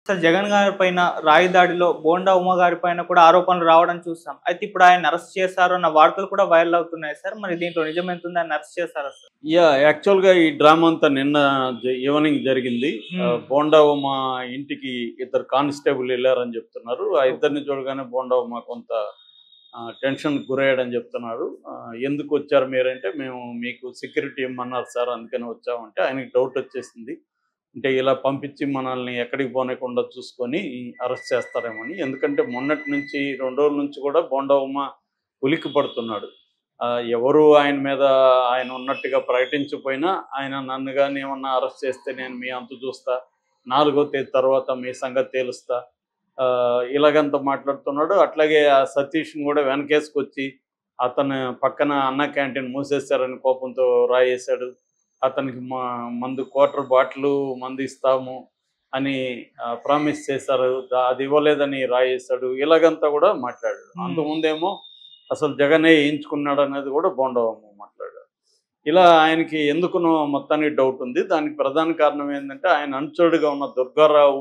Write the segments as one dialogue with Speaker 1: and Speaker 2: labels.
Speaker 1: Sir Jagan గారి పైన రాయి దాడిలో బోండా ఉమ గారి పైన కూడా ఆరోపణలు రావడం చూసాం అయితే ఇప్పుడు ఆయన అరెస్ట్ చేశారు అన్న వార్తలు కూడా వైరల్ అవుతున్నాయి సార్ మరి దీంట్లో నిజం ఎంత ఉంది ఆయన అరెస్ట్ చేశారా సార్
Speaker 2: యా యాక్చువల్ గా ఈ డ్రామా అంతా నిన్న జ- ఈవినింగ్ జరిగింది
Speaker 1: Hmm.
Speaker 2: ఆ, బోండావమ్మ ఇంటికి ఇద్దరు కానిస్టేబుల్ వెళ్ళారని చెప్తున్నారు ఆ ఇద్దరిని చూడగానే బోండావమ్మ కొంత టెన్షన్ గురయ్యాడని చెప్తున్నారు ఆ, ఎందుకు వచ్చారు మీరంటే మేము మీకు సెక్యూరిటీ ఇమ్మన్నారు సార్ అందుకని వచ్చామంటే ఆయనకి డౌట్ వచ్చేసింది అంటే ఇలా పంపించి మనల్ని ఎక్కడికి పోనకుండా చూసుకొని అరెస్ట్ చేస్తారేమని ఎందుకంటే మొన్నటి నుంచి రెండు రోజుల నుంచి కూడా బోండావమ్మ ఉలిక్కి పడుతున్నాడు ఆ, ఎవరు ఆయన మీద ఆయన ఉన్నట్టుగా ప్రకటించకపోయినా ఆయన నన్ను కానీ ఏమన్నా అరెస్ట్ చేస్తే నేను మీ అంతు చూస్తా నాలుగో తేదీ తర్వాత మీ సంగతి తేలుస్తా ఆ, ఇలాగంత మాట్లాడుతున్నాడు అట్లాగే ఆ సతీష్ని కూడా వెనకేసుకొచ్చి అతను పక్కన అన్న క్యాంటీన్ మూసేశారని కోపంతో రాయేశాడు అతనికి మా మందు క్వార్టర్ బాటిల్ మందు ఇస్తాము అని ప్రామిస్ చేశారు దా- అది ఇవ్వలేదని రాయేశాడు ఇలాగంతా కూడా మాట్లాడాడు
Speaker 1: Hmm.
Speaker 2: అంతకుముందేమో అసలు జగనే వేయించుకున్నాడు అనేది కూడా బోండవమ్మ మాట్లాడాడు ఇలా ఆయనకి ఎందుకునో మొత్తానికి డౌట్ ఉంది దానికి ప్రధాన కారణం ఏంటంటే ఆయన అనుచరుడుగా ఉన్న దుర్గారావు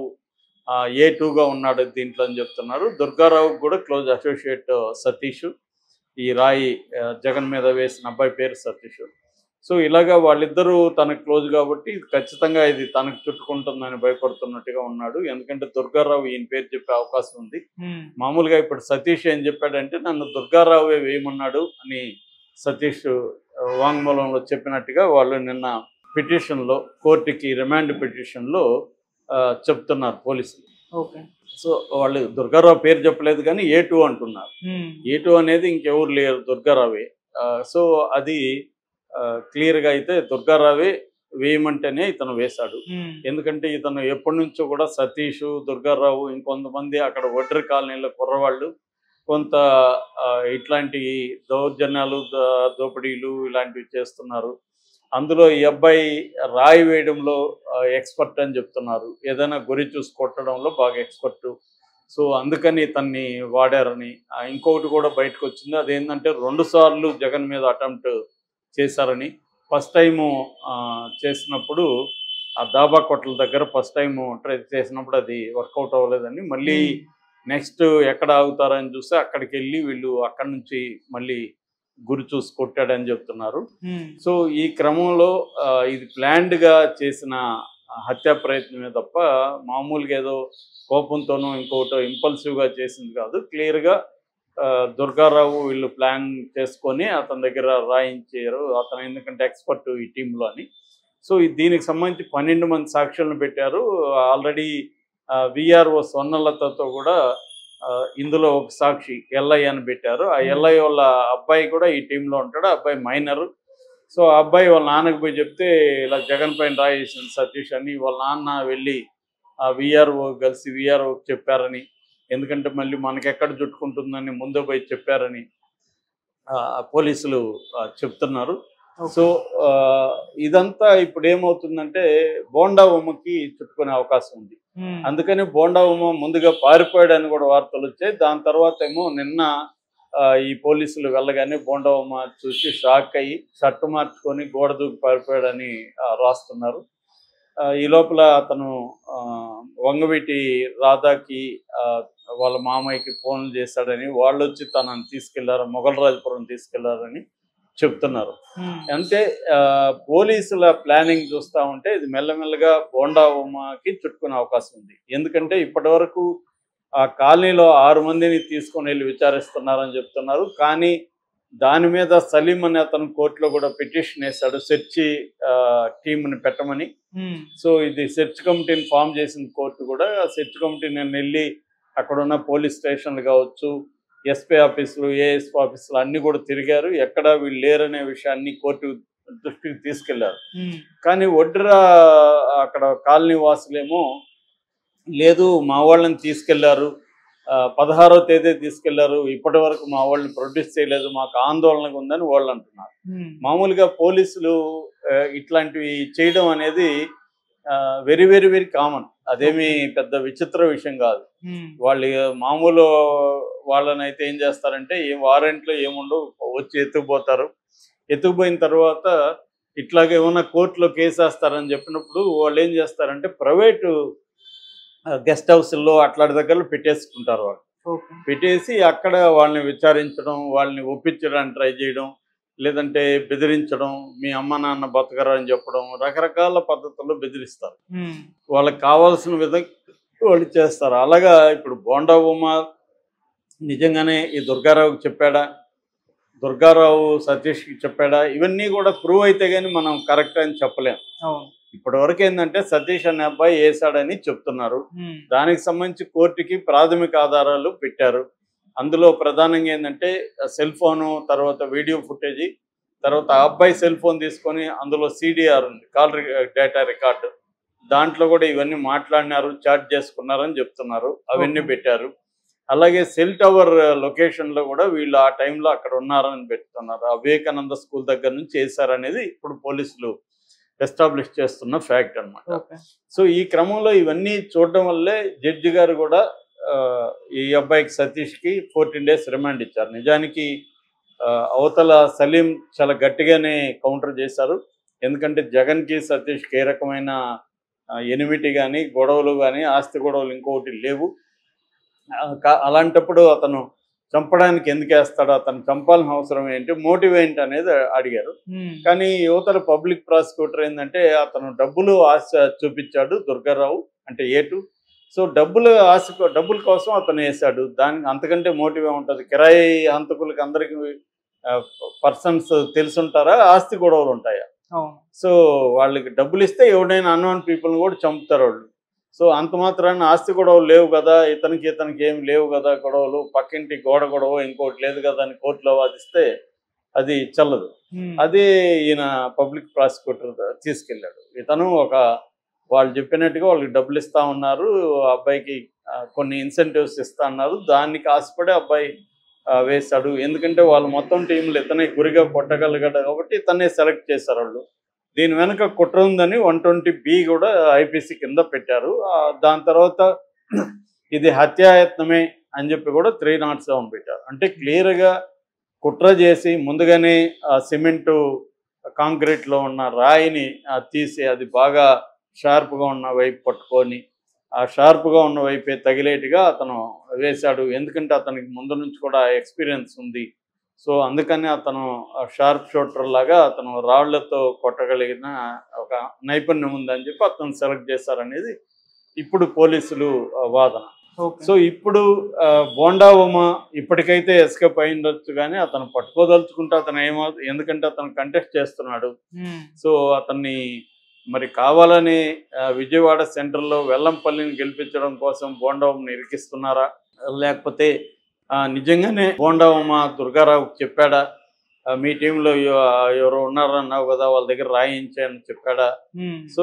Speaker 2: ఏ టూగా ఉన్నాడు దీంట్లో అని చెప్తున్నారు దుర్గారావు కూడా క్లోజ్ అసోసియేట్ సతీష్ ఈ రాయి ఆ, జగన్ మీద వేసిన అబ్బాయి పేరు సతీష్ సో ఇలాగా వాళ్ళిద్దరూ తనకు క్లోజ్ కాబట్టి ఇది ఖచ్చితంగా ఇది తనకు చుట్టుకుంటుందని భయపడుతున్నట్టుగా ఉన్నాడు ఎందుకంటే దుర్గారావు ఈయన పేరు చెప్పే అవకాశం ఉంది మామూలుగా ఇప్పుడు సతీష్ ఏం చెప్పాడంటే నన్ను దుర్గారావే వేయమన్నాడు అని సతీష్ ఆ, వాంగ్మూలంలో చెప్పినట్టుగా వాళ్ళు నిన్న పిటిషన్లో కోర్టుకి రిమాండ్ పిటిషన్లో ఆ, చెప్తున్నారు పోలీసులు
Speaker 1: ఓకే
Speaker 2: సో వాళ్ళు దుర్గారావు పేరు చెప్పలేదు కానీ ఏ టూ అంటున్నారు ఏ టూ అనేది ఇంకెవరు లేరు దుర్గారావే ఆ, సో అది ఆ, క్లియర్గా అయితే దుర్గారావే వేయమంటేనే ఇతను వేశాడు ఎందుకంటే ఇతను ఎప్పటి నుంచో కూడా సతీష్ దుర్గారావు ఇంకొంతమంది అక్కడ ఒడ్రి కాలనీలో కుర్రవాళ్ళు కొంత ఆ, ఇట్లాంటి దౌర్జన్యాలు ద- దోపిడీలు ఇలాంటివి చేస్తున్నారు అందులో ఈ అబ్బాయి రాయి వేయడంలో ఎక్స్పర్ట్ అని చెప్తున్నారు ఏదైనా గురి చూసి కొట్టడంలో బాగా ఎక్స్పర్ట్ సో అందుకని ఇతన్ని వాడారని ఆ, ఇంకొకటి కూడా బయటకు వచ్చింది అదేంటంటే రెండు సార్లు జగన్ మీద అటెంప్ట్ చేశారని ఫస్ట్ టైము చేసినప్పుడు ఆ దాబా కొట్ల దగ్గర ఫస్ట్ టైం ట్రై చేసినప్పుడు అది వర్కౌట్ అవ్వలేదని మళ్ళీ నెక్స్ట్ ఎక్కడ ఆగుతారని చూస్తే అక్కడికి వెళ్ళి వీళ్ళు అక్కడి నుంచి మళ్ళీ గురి చూసి కొట్టాడని చెప్తున్నారు సో ఈ క్రమంలో ఆ, ఇది ప్లాన్డ్గా చేసిన హత్యా ప్రయత్నమే తప్ప మామూలుగా ఏదో కోపంతోనో ఇంకోటో ఇంపల్సివ్గా చేసింది కాదు క్లియర్గా దుర్గారావు వీళ్ళు ప్లాన్ చేసుకొని అతని దగ్గర రాయించారు అతను ఎందుకంటే ఎక్స్పర్ట్ ఈ టీంలో అని సో ఈ దీనికి సంబంధించి పన్నెండు మంది సాక్షులను పెట్టారు ఆల్రెడీ విఆర్ఓ స్వర్ణలతతో కూడా ఆ, ఇందులో ఒక సాక్షి ఎల్ఐ అని పెట్టారు ఆ ఎల్ఐ వాళ్ళ అబ్బాయి కూడా ఈ టీంలో ఉంటాడు ఆ అబ్బాయి మైనర్ సో ఆ అబ్బాయి వాళ్ళ నాన్నకి పోయి చెప్తే ఇలా జగన్ పైన రాయేసింది సతీష్ అని వాళ్ళ నాన్న వెళ్ళి ఆ విఆర్ఓ కలిసి విఆర్ఓ చెప్పారని ఎందుకంటే మళ్ళీ మనకెక్కడ చుట్టుకుంటుందని ముందే పోయి చెప్పారని ఆ, పోలీసులు ఆ, చెప్తున్నారు సో ఆ, ఇదంతా ఇప్పుడు ఏమవుతుందంటే బోండా ఉమ్మకి చుట్టుకునే అవకాశం ఉంది అందుకని బోండా ఉమ్మ ముందుగా పారిపోయాడని కూడా వార్తలు వచ్చాయి దాని తర్వాత ఏమో నిన్న ఆ, ఈ పోలీసులు వెళ్ళగానే బోండా ఉమ్మ చూసి షాక్ అయ్యి షర్టు మార్చుకొని గోడ దూకి పారిపోయాడని ఆ, రాస్తున్నారు ఆ, ఈ లోపల అతను ఆ, వంగవీటి రాధాకి ఆ, వాళ్ళ మామయ్యకి ఫోన్లు చేశాడని వాళ్ళు వచ్చి తనని తీసుకెళ్లారు మొగలరాజపురం తీసుకెళ్లారని చెప్తున్నారు అంటే ఆ, పోలీసుల ప్లానింగ్ చూస్తా ఉంటే ఇది మెల్లమెల్లగా బోండా ఉమ్మకి చుట్టుకునే అవకాశం ఉంది ఎందుకంటే ఇప్పటి వరకు ఆ కాలనీలో ఆరు మందిని తీసుకొని వెళ్ళి విచారిస్తున్నారని చెప్తున్నారు కానీ దాని మీద సలీం అనే అతను కోర్టులో కూడా పిటిషన్ వేశాడు సెర్చ్ టీంని పెట్టమని సో ఇది సెర్చ్ కమిటీని ఫామ్ చేసిన కోర్టు కూడా సెర్చ్ కమిటీ నేను వెళ్ళి అక్కడ ఉన్న పోలీస్ స్టేషన్లు కావచ్చు ఎస్పీ ఆఫీసులు ఏఎస్పీ ఆఫీసులు అన్ని కూడా తిరిగారు ఎక్కడ వీళ్ళు లేరనే విషయాన్ని కోర్టు దృష్టికి తీసుకెళ్లారు కానీ ఒడ్రా అక్కడ కాలనీ వాసులేమో లేదు మా వాళ్ళని తీసుకెళ్లారు ఆ, పదహారో తేదీ తీసుకెళ్లారు ఇప్పటి వరకు మా వాళ్ళని ప్రొడ్యూస్ చేయలేదు మాకు ఆందోళనగా ఉందని వాళ్ళు అంటున్నారు మామూలుగా పోలీసులు ఆ, ఇట్లాంటివి చేయడం అనేది వెరీ వెరీ వెరీ కామన్ అదేమి పెద్ద విచిత్ర విషయం కాదు వాళ్ళు మామూలు వాళ్ళని అయితే ఏం చేస్తారంటే ఏం వారెంట్లో ఏముండవు వచ్చి ఎత్తుకుపోతారు ఎత్తుకుపోయిన తర్వాత ఇట్లాగే ఏమన్నా కోర్టులో కేసు వేస్తారని చెప్పినప్పుడు వాళ్ళు ఏం చేస్తారంటే ప్రైవేటు గెస్ట్ హౌస్లో అట్లాంటి దగ్గర పెట్టేసుకుంటారు వాళ్ళు
Speaker 1: ఓకే
Speaker 2: పెట్టేసి అక్కడ వాళ్ళని విచారించడం వాళ్ళని ఒప్పించడానికి ట్రై చేయడం లేదంటే బెదిరించడం మీ అమ్మ నాన్న బతకరా అని చెప్పడం రకరకాల పద్ధతుల్లో బెదిరిస్తారు
Speaker 1: ఉమ్,
Speaker 2: వాళ్ళకి కావాల్సిన విధంగా వాళ్ళు చేస్తారు అలాగా ఇప్పుడు బోండా ఉమా నిజంగానే ఈ దుర్గారావుకి చెప్పాడా దుర్గారావు సతీష్కి చెప్పాడా ఇవన్నీ కూడా ప్రూవ్ అయితే కానీ మనం కరెక్ట్ అని చెప్పలేం
Speaker 1: అవును
Speaker 2: ఇప్పటి వరకు ఏంటంటే సతీష్ అనే అబ్బాయి వేసాడని చెప్తున్నారు
Speaker 1: ఉమ్,
Speaker 2: దానికి సంబంధించి కోర్టుకి ప్రాథమిక ఆధారాలు పెట్టారు అందులో ప్రధానంగా ఏంటంటే సెల్ ఫోను తర్వాత వీడియో ఫుటేజీ తర్వాత ఆ అబ్బాయి సెల్ ఫోన్ తీసుకొని అందులో సిడిఆర్ ఉంది కాల్ డేటా రికార్డు దాంట్లో కూడా ఇవన్నీ మాట్లాడినారు చాట్ చేసుకున్నారని చెప్తున్నారు అవన్నీ
Speaker 1: Okay.
Speaker 2: పెట్టారు అలాగే సెల్ టవర్ లొకేషన్లో కూడా వీళ్ళు ఆ టైంలో అక్కడ ఉన్నారని పెడుతున్నారు ఆ వివేకానంద స్కూల్ దగ్గర నుంచి చేశారనేది ఇప్పుడు పోలీసులు ఎస్టాబ్లిష్ చేస్తున్న ఫ్యాక్ట్ అన్నమాట
Speaker 1: ఓకే
Speaker 2: సో ఈ క్రమంలో ఇవన్నీ చూడడం వల్లే జడ్జి గారు కూడా ఆ, ఈ అబ్బాయికి సతీష్కి ఫోర్టీన్ డేస్ రిమాండ్ ఇచ్చారు నిజానికి ఆ, అవతల సలీం చాలా గట్టిగానే కౌంటర్ చేశారు ఎందుకంటే జగన్కి సతీష్కి ఏ రకమైన ఎనిమిటి కానీ గొడవలు కానీ ఆస్తి గొడవలు ఇంకొకటి లేవు ఆ, కా- అలాంటప్పుడు అతను చంపడానికి ఎందుకు వేస్తాడు అతను చంపాల్సిన అవసరం ఏంటి మోటివ్ ఏంటి అనేది అడిగారు
Speaker 1: ఉమ్,
Speaker 2: కానీ యువతల పబ్లిక్ ప్రాసిక్యూటర్ ఏంటంటే అతను డబ్బులు ఆశ చూపించాడు దుర్గారావు అంటే ఏటు సో డబ్బులు ఆశ డబ్బుల కోసం అతను వేశాడు దానికి అంతకంటే మోటివ్ ఉంటుంది కిరాయి హంతకులకి అందరికి పర్సన్స్ తెలుసుంటారా ఆస్తి గొడవలు ఉంటాయా
Speaker 1: అవును
Speaker 2: సో వాళ్ళకి డబ్బులు ఇస్తే ఎవడైనా అన్నోన్ పీపుల్ని కూడా చంపుతారు వాళ్ళు సో అంత మాత్రాన ఆస్తి గొడవలు లేవు కదా ఇతనికి ఇతనికి ఏం లేవు కదా గొడవలు పక్కింటి గోడ గొడవ ఇంకోటి లేదు కదా అని కోర్టులో వాదిస్తే అది చల్లదు
Speaker 1: ఉమ్,
Speaker 2: అదే ఈయన పబ్లిక్ ప్రాసిక్యూటర్ తీసుకెళ్ళాడు ఇతను ఒక వాళ్ళు చెప్పినట్టుగా వాళ్ళకి డబ్బులు ఇస్తా ఉన్నారు ఆ అబ్బాయికి ఆ, కొన్ని ఇన్సెంటివ్స్ ఇస్తా అన్నారు దానికి ఆశపడి అబ్బాయి ఆ, వేశాడు ఎందుకంటే వాళ్ళు మొత్తం టీంలు ఇతనే గురిగా కొట్టగలిగాడు కాబట్టి ఇతనే సెలెక్ట్ చేశారు వాళ్ళు దీని వెనక కుట్ర ఉందని వన్ ట్వంటీ బి కూడా ఐపీసీ కింద పెట్టారు ఆ, దాని తర్వాత ఇది హత్యాయత్నమే అని చెప్పి కూడా త్రీ నాట్ సెవెన్ పెట్టారు అంటే క్లియర్గా కుట్ర చేసి ముందుగానే ఆ సిమెంటు కాంక్రీట్లో ఉన్న రాయిని ఆ, తీసి అది బాగా షార్ప్గా ఉన్న వైపు పట్టుకొని ఆ షార్ప్గా ఉన్న వైపే తగిలేట్టుగా అతను వేశాడు ఎందుకంటే అతనికి ముందు నుంచి కూడా ఎక్స్పీరియన్స్ ఉంది సో అందుకని అతను షార్ప్ షూటర్ లాగా అతను రాళ్లతో కొట్టగలిగిన ఒక నైపుణ్యం ఉందని చెప్పి అతను సెలెక్ట్ చేశారనేది ఇప్పుడు పోలీసులు ఆ, వాదన
Speaker 1: ఓకే
Speaker 2: సో ఇప్పుడు ఆ, బోండా ఉమ ఇప్పటికైతే ఎస్కేప్ అయిండొచ్చు కానీ అతను పట్టుకోదలుచుకుంటే అతను ఏమో ఎందుకంటే అతను కంటెస్ట్ చేస్తున్నాడు
Speaker 1: ఉమ్,
Speaker 2: సో అతన్ని మరి కావాలని ఆ, విజయవాడ సెంటర్లో వెల్లంపల్లిని గెలిపించడం కోసం బోండా ఉమని ఇరికిస్తున్నారా లేకపోతే ఆ, నిజంగానే బోండా ఉమ దుర్గారావుకి చెప్పాడా ఆ, మీ టీంలో ఎవరు ఉన్నారన్నావు కదా వాళ్ళ దగ్గర రాయించాయని చెప్పాడా
Speaker 1: ఉమ్,
Speaker 2: సో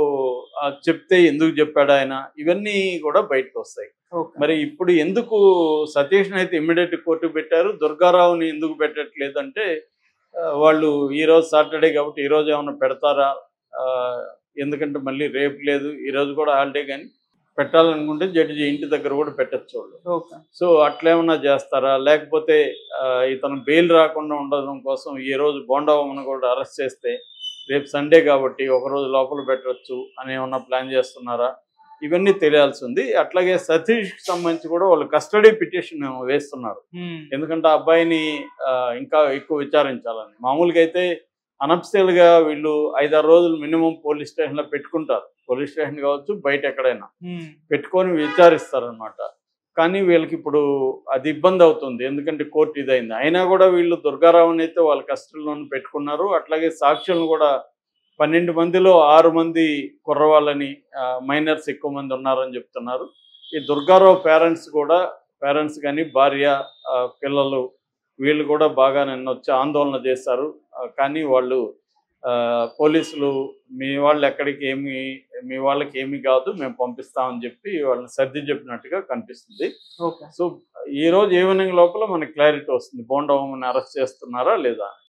Speaker 2: ఆ చెప్తే ఎందుకు చెప్పాడు ఆయన ఇవన్నీ కూడా బయటకు వస్తాయి
Speaker 1: ఓకే
Speaker 2: మరి ఇప్పుడు ఎందుకు సతీష్ని అయితే ఇమ్మీడియట్ కోర్టు పెట్టారు దుర్గారావుని ఎందుకు పెట్టట్లేదు అంటే ఆ, వాళ్ళు ఈ రోజు సాటర్డే కాబట్టి ఈ రోజు ఏమైనా పెడతారా ఆ, ఎందుకంటే మళ్ళీ రేపు లేదు ఈ రోజు కూడా హాలిడే కానీ పెట్టాలనుకుంటే జడ్జి ఇంటి దగ్గర కూడా పెట్టచ్చు వాళ్ళు
Speaker 1: ఓకే
Speaker 2: సో అట్లేమన్నా చేస్తారా లేకపోతే ఆ, ఇతను బెయిల్ రాకుండా ఉండడం కోసం ఈ రోజు బోండావమ్మను కూడా అరెస్ట్ చేస్తే రేపు సండే కాబట్టి ఒక రోజు లోపల పెట్టవచ్చు అని ఏమన్నా ప్లాన్ చేస్తున్నారా ఇవన్నీ తెలియాల్సి ఉంది అట్లాగే సతీష్కి సంబంధించి కూడా వాళ్ళు కస్టడీ పిటిషన్ వేస్తున్నారు
Speaker 1: ఉమ్,
Speaker 2: ఎందుకంటే ఆ అబ్బాయిని ఆ, ఇంకా ఎక్కువ విచారించాలని మామూలుగా అయితే అనఫ్సియల్గా వీళ్ళు ఐదారు రోజులు మినిమం పోలీస్ స్టేషన్లో పెట్టుకుంటారు పోలీస్ స్టేషన్ కావచ్చు బయట ఎక్కడైనా
Speaker 1: ఉమ్,
Speaker 2: పెట్టుకొని విచారిస్తారనమాట కానీ వీళ్ళకి ఇప్పుడు అది ఇబ్బంది అవుతుంది ఎందుకంటే కోర్టు ఇదైంది అయినా కూడా వీళ్ళు దుర్గారావుని అయితే వాళ్ళ కస్టడీలోనే పెట్టుకున్నారు అట్లాగే సాక్షులను కూడా పన్నెండు మందిలో ఆరు మంది కుర్రవాళ్ళని మైనర్స్ ఎక్కువ మంది ఉన్నారని చెప్తున్నారు ఈ దుర్గారావు పేరెంట్స్ కూడా పేరెంట్స్ కానీ భార్య ఆ, పిల్లలు వీళ్ళు కూడా బాగా నిన్న వచ్చి ఆందోళన చేశారు ఆ, కానీ వాళ్ళు ఆ, పోలీసులు మీ వాళ్ళు ఎక్కడికి ఏమి మీ వాళ్ళకి ఏమి కాదు మేము పంపిస్తామని చెప్పి వాళ్ళని సర్ది చెప్పినట్టుగా కనిపిస్తుంది
Speaker 1: ఓకే
Speaker 2: సో ఈ రోజు ఈవినింగ్ లోపల మనకి క్లారిటీ వస్తుంది బోండా ఉమ్మని అరెస్ట్ చేస్తున్నారా లేదా